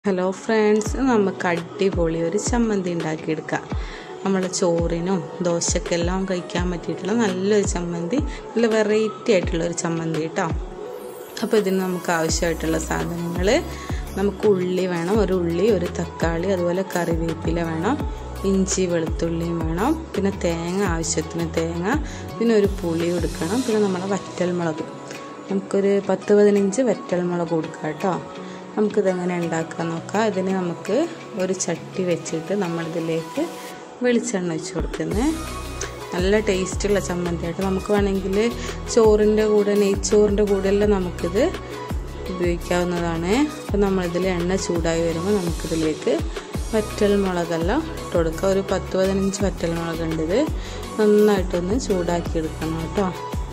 hello friends നമുക്ക് അടിപൊളി ഒരു ചമ്മന്തി ഉണ്ടാക്കിയെടുക്കാം നമ്മളെ ചോറിനും ദോശക്കെല്ലാം കഴിക്കാൻ പറ്റിയിട്ടുള്ള നല്ലൊരു ചമ്മന്തി നല്ല വെറൈറ്റി ആയിട്ടുള്ള ഒരു ചമ്മന്തി കേട്ടോ അപ്പോൾ ഇതിന് നമുക്ക് ആവശ്യമായിട്ടുള്ള സാധനങ്ങൾ നമുക്ക് ഉള്ളി വേണം ഒരു ഉള്ളി ഒരു തക്കാളി അതുപോലെ കറിവേപ്പില വേണം ഇഞ്ചി വെളുത്തുള്ളിയും വേണം പിന്നെ തേങ്ങ ആവശ്യത്തിന് തേങ്ങ പിന്നെ ഒരു പുളി എടുക്കണം പിന്നെ നമ്മളെ വറ്റൽമുളക് നമുക്കൊരു പത്ത് പതിനഞ്ച് വറ്റൽമുളക് കൊടുക്കാം കേട്ടോ നമുക്കിതെങ്ങനെ ഉണ്ടാക്കാൻ നോക്കാം ഇതിന് നമുക്ക് ഒരു ചട്ടി വെച്ചിട്ട് നമ്മളിതിലേക്ക് വെളിച്ചെണ്ണ ഒഴിച്ച് കൊടുക്കുന്നത് നല്ല ടേസ്റ്റുള്ള ചമ്മന്തിയായിട്ട് നമുക്ക് വേണമെങ്കിൽ ചോറിൻ്റെ കൂടെ നെയ്ച്ചോറിൻ്റെ കൂടെ എല്ലാം നമുക്കിത് ഉപയോഗിക്കാവുന്നതാണ് അപ്പോൾ നമ്മളിതിൽ എണ്ണ ചൂടായി വരുമ്പോൾ നമുക്കിതിലേക്ക് വറ്റൽ മുളകെല്ലാം ഇട്ട് കൊടുക്കുക ഒരു പത്ത് പതിനഞ്ച് വറ്റൽ മുളകുണ്ട് ഇത് നന്നായിട്ടൊന്ന് ചൂടാക്കി എടുക്കണം കേട്ടോ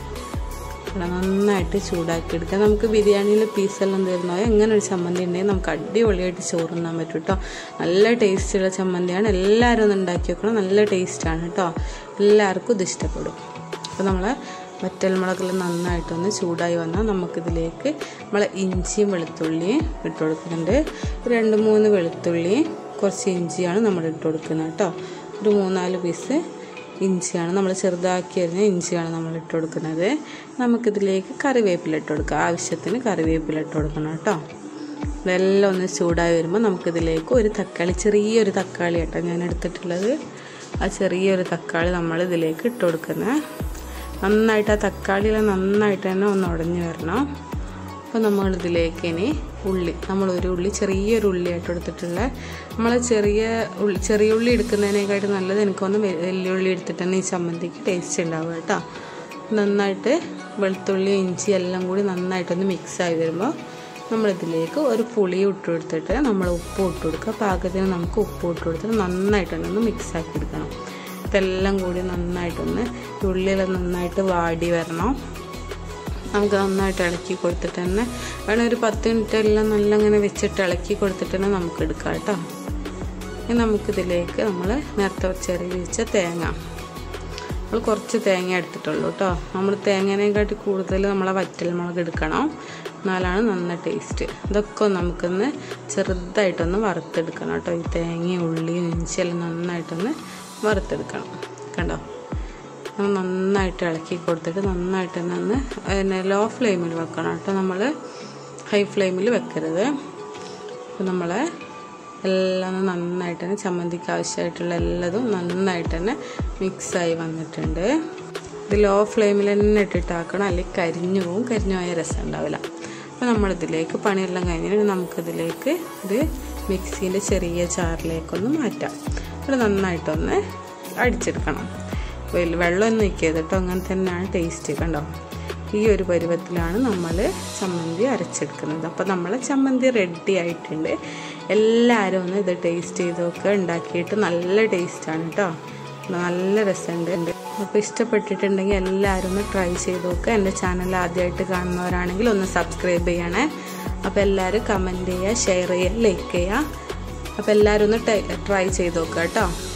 നന്നായിട്ട് ചൂടാക്കി എടുക്കുക നമുക്ക് ബിരിയാണിയിൽ പീസെല്ലാം തരുന്നോ എങ്ങനെ ഒരു ചമ്മന്തി ഉണ്ടെങ്കിൽ നമുക്ക് അടിപൊളിയായിട്ട് ചോറുണ്ണാൻ പറ്റും കേട്ടോ നല്ല ടേസ്റ്റുള്ള ചമ്മന്തിയാണ് എല്ലാവരും ഒന്ന് ഉണ്ടാക്കി വെക്കണം നല്ല ടേസ്റ്റാണ് കേട്ടോ എല്ലാവർക്കും ഇത് ഇഷ്ടപ്പെടും അപ്പോൾ നമ്മൾ വറ്റൽമുളകെല്ലാം നന്നായിട്ടൊന്ന് ചൂടായി വന്നാൽ നമുക്കിതിലേക്ക് നമ്മൾ ഇഞ്ചിയും വെളുത്തുള്ളിയും ഇട്ട് കൊടുക്കുന്നുണ്ട് രണ്ട് മൂന്ന് വെളുത്തുള്ളി കുറച്ച് ഇഞ്ചിയാണ് നമ്മൾ ഇട്ട് കൊടുക്കുന്നത് കേട്ടോ ഒരു മൂന്നാല് പീസ് ഇഞ്ചിയാണ് നമ്മൾ ചെറുതാക്കി അരിഞ്ഞ ഇഞ്ചിയാണ് നമ്മൾ ഇട്ട് കൊടുക്കുന്നത് നമുക്കിതിലേക്ക് കറിവേപ്പില ഇട്ട് കൊടുക്കുക ആവശ്യത്തിന് കറിവേപ്പില ഇട്ട് കൊടുക്കണം കേട്ടോ ഇതെല്ലാം ഒന്ന് ചൂടായി വരുമ്പോൾ നമുക്കിതിലേക്ക് ഒരു തക്കാളി ചെറിയൊരു തക്കാളി കേട്ടോ ഞാൻ എടുത്തിട്ടുള്ളത് ആ ചെറിയൊരു തക്കാളി നമ്മൾ ഇതിലേക്ക് ഇട്ട് കൊടുക്കുന്നത് നന്നായിട്ട് ആ തക്കാളിയെല്ലാം നന്നായിട്ട് തന്നെ ഒന്ന് ഉടഞ്ഞു വരണം അപ്പോൾ നമ്മളിതിലേക്ക് ഇനി ഉള്ളി നമ്മളൊരു ഉള്ളി ചെറിയൊരു ഉള്ളിയായിട്ട് എടുത്തിട്ടുള്ള നമ്മൾ ചെറിയ ഉള്ളി ചെറിയ ഉള്ളി എടുക്കുന്നതിനേക്കായിട്ട് നല്ലത് എനിക്കൊന്ന് വലിയ ഉള്ളി എടുത്തിട്ട് തന്നെ ഈ ചമ്മന്തിക്ക് ടേസ്റ്റ് ഉണ്ടാവുക കേട്ടോ നന്നായിട്ട് വെളുത്തുള്ളി ഇഞ്ചി എല്ലാം കൂടി നന്നായിട്ടൊന്ന് മിക്സായി വരുമ്പോൾ നമ്മളിതിലേക്ക് ഒരു പുളി ഇട്ട് കൊടുത്തിട്ട് നമ്മൾ ഉപ്പ് ഇട്ട് കൊടുക്കുക പാകത്തിന് നമുക്ക് ഉപ്പ് ഇട്ട് കൊടുത്തിട്ട് നന്നായിട്ടൊന്ന് മിക്സാക്കി എടുക്കണം ഇതെല്ലാം കൂടി നന്നായിട്ടൊന്ന് ഉള്ളിയെല്ലാം നന്നായിട്ട് വാടി വരണം നമുക്ക് നന്നായിട്ട് ഇളക്കി കൊടുത്തിട്ട് തന്നെ വേണം ഒരു പത്ത് മിനിറ്റ് എല്ലാം നല്ല അങ്ങനെ വെച്ചിട്ട് ഇളക്കി കൊടുത്തിട്ട് തന്നെ നമുക്ക് എടുക്കാം കേട്ടോ ഇനി നമുക്കിതിലേക്ക് നമ്മൾ നേരത്തെ ചെറിയ വെച്ച തേങ്ങ നമ്മൾ കുറച്ച് തേങ്ങ എടുത്തിട്ടുള്ളൂ കേട്ടോ നമ്മൾ തേങ്ങേനെക്കാട്ടി കൂടുതൽ നമ്മളെ വറ്റൽമുളക് എടുക്കണം എന്നാലാണ് നന്ന ടേസ്റ്റ് ഇതൊക്കെ നമുക്കൊന്ന് ചെറുതായിട്ടൊന്ന് വറുത്തെടുക്കണം കേട്ടോ ഈ തേങ്ങയും ഉള്ളിയും ഇഞ്ചിയെല്ലാം നന്നായിട്ടൊന്ന് വറുത്തെടുക്കണം കണ്ടോ നന്നായിട്ട് ഇളക്കി കൊടുത്തിട്ട് നന്നായിട്ട് തന്നെ ഒന്ന് പിന്നെ ലോ ഫ്ലെയിമിൽ വെക്കണം കേട്ടോ നമ്മൾ ഹൈ ഫ്ലെയിമിൽ വെക്കരുത് അപ്പോൾ നമ്മൾ എല്ലാം നന്നായിട്ട് തന്നെ ചമ്മന്തിക്ക് ആവശ്യമായിട്ടുള്ള എല്ലാതും നന്നായിട്ട് തന്നെ മിക്സായി വന്നിട്ടുണ്ട് ഇത് ലോ ഫ്ലെയിമിൽ തന്നെ ഇട്ടിട്ടാക്കണം അല്ലെങ്കിൽ കരിഞ്ഞു പോവും കരിഞ്ഞു പോയ രസം ഉണ്ടാവില്ല അപ്പോൾ നമ്മളിതിലേക്ക് പണിയെല്ലാം കഴിഞ്ഞിട്ട് നമുക്കിതിലേക്ക് ഇത് മിക്സീൻ്റെ ചെറിയ ചാറിലേക്കൊന്ന് മാറ്റാം അത് നന്നായിട്ടൊന്ന് അടിച്ചെടുക്കണം വെള്ളമൊന്നും നിൽക്കരുത് കേട്ടോ അങ്ങനെ തന്നെയാണ് ടേസ്റ്റ് കണ്ടോ ഈ ഒരു പരുവത്തിലാണ് നമ്മൾ ചമ്മന്തി അരച്ചെടുക്കുന്നത് അപ്പോൾ നമ്മളെ ചമ്മന്തി റെഡി ആയിട്ടുണ്ട് എല്ലാവരും ഒന്ന് ഇത് ടേസ്റ്റ് ചെയ്ത് നോക്കുക ഉണ്ടാക്കിയിട്ട് നല്ല ടേസ്റ്റാണ് കേട്ടോ നല്ല രസമുണ്ട് അപ്പോൾ ഇഷ്ടപ്പെട്ടിട്ടുണ്ടെങ്കിൽ എല്ലാവരും ഒന്ന് ട്രൈ ചെയ്ത് നോക്കുക എൻ്റെ ചാനൽ ആദ്യമായിട്ട് കാണുന്നവരാണെങ്കിൽ ഒന്ന് സബ്സ്ക്രൈബ് ചെയ്യണേ അപ്പോൾ എല്ലാവരും കമൻറ്റ് ചെയ്യുക ഷെയർ ചെയ്യുക ലൈക്ക് ചെയ്യുക അപ്പോൾ എല്ലാവരും ഒന്ന് ട്രൈ ചെയ്ത് നോക്കുക കേട്ടോ